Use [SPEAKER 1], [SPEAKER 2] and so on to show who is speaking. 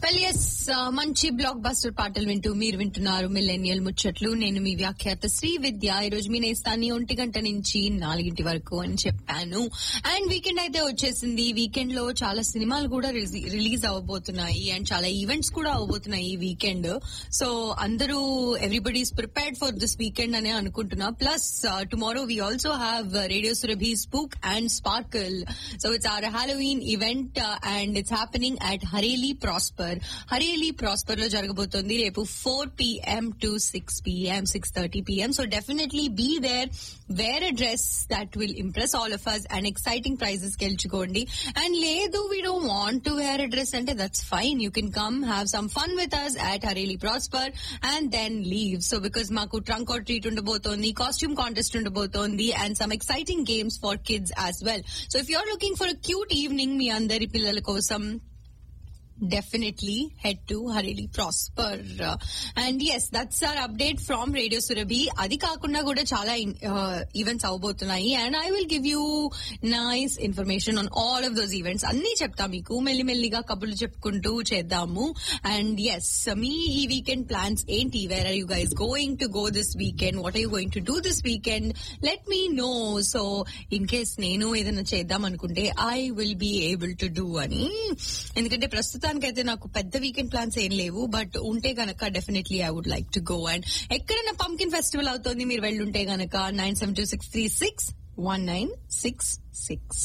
[SPEAKER 1] Well yes మంచి blockbuster పాటలు వింటూ మీరు వింటున్నారు మిల్లెనియల్ ముచ్చట్లు నేను మీ వ్యాఖ్యాత శ్రీ విద్య ఈ రోజు మీ నేస్తాన్ని ఒంటి గంట నుంచి నాలుగింటి వరకు అని చెప్పాను అండ్ వీకెండ్ అయితే వచ్చేసింది వీకెండ్ లో చాలా సినిమాలు కూడా రిలీజ్ అవ్వబోతున్నాయి అండ్ చాలా ఈవెంట్స్ కూడా అవ్వబోతున్నాయి ఈ వీకెండ్ సో అందరూ everybody's prepared for this weekend అనే అనుకుంటున్నా plus tomorrow we also have radio Surabhi spook and sparkle so it's our Halloween event and it's happening at Harley Prosper Harley Prosper లో జరగబోతోంది రేపు four PM to six PM six thirty PM so definitely be there wear a dress that will impress all of us and exciting prizes గెలుచుకోండి and లేదు we don't want to wear a dress అంటే that's fine you can come have some fun with us at Harley Prosper and then leave so because మాకు trunk or treat ఉండబోతోంది costume contest ఉండబోతోంది and some exciting games for kids as well so if you're looking for cute evening మీ అందరి పిల్లల కోసం definitely head to Hareli Prosper. Uh, and yes, that's our update from Radio Surabhi. అది కాకుండా కూడా చాలా events అవబోతున్నాయి and I will give you nice information on all of those events అన్ని చెప్తా మీకు మెల్లిమెల్లిగా కబుర్లు చెప్పుకుంటూ చేద్దాము అండ్ ఎస్ మీ ఈ వీకెండ్ ప్లాన్స్ ఏంటి where are you guys going to go this weekend what are you going to do this weekend let me know so in case నేను ఏదైనా చేద్దాం అనుకుంటే I will be able to do అని ఎందుకంటే ప్రస్తుతం ప్రస్తుతానికైతే నాకు పెద్ద వీకెండ్ ప్లాన్స్ ఏం లేవు బట్ ఉంటే గనక definitely I would like to go and ఎక్కడైనా పంకిన్ ఫెస్టివల్ అవుతోంది మీరు వెళ్ళుంటే గనక nine seven two six three six one nine six six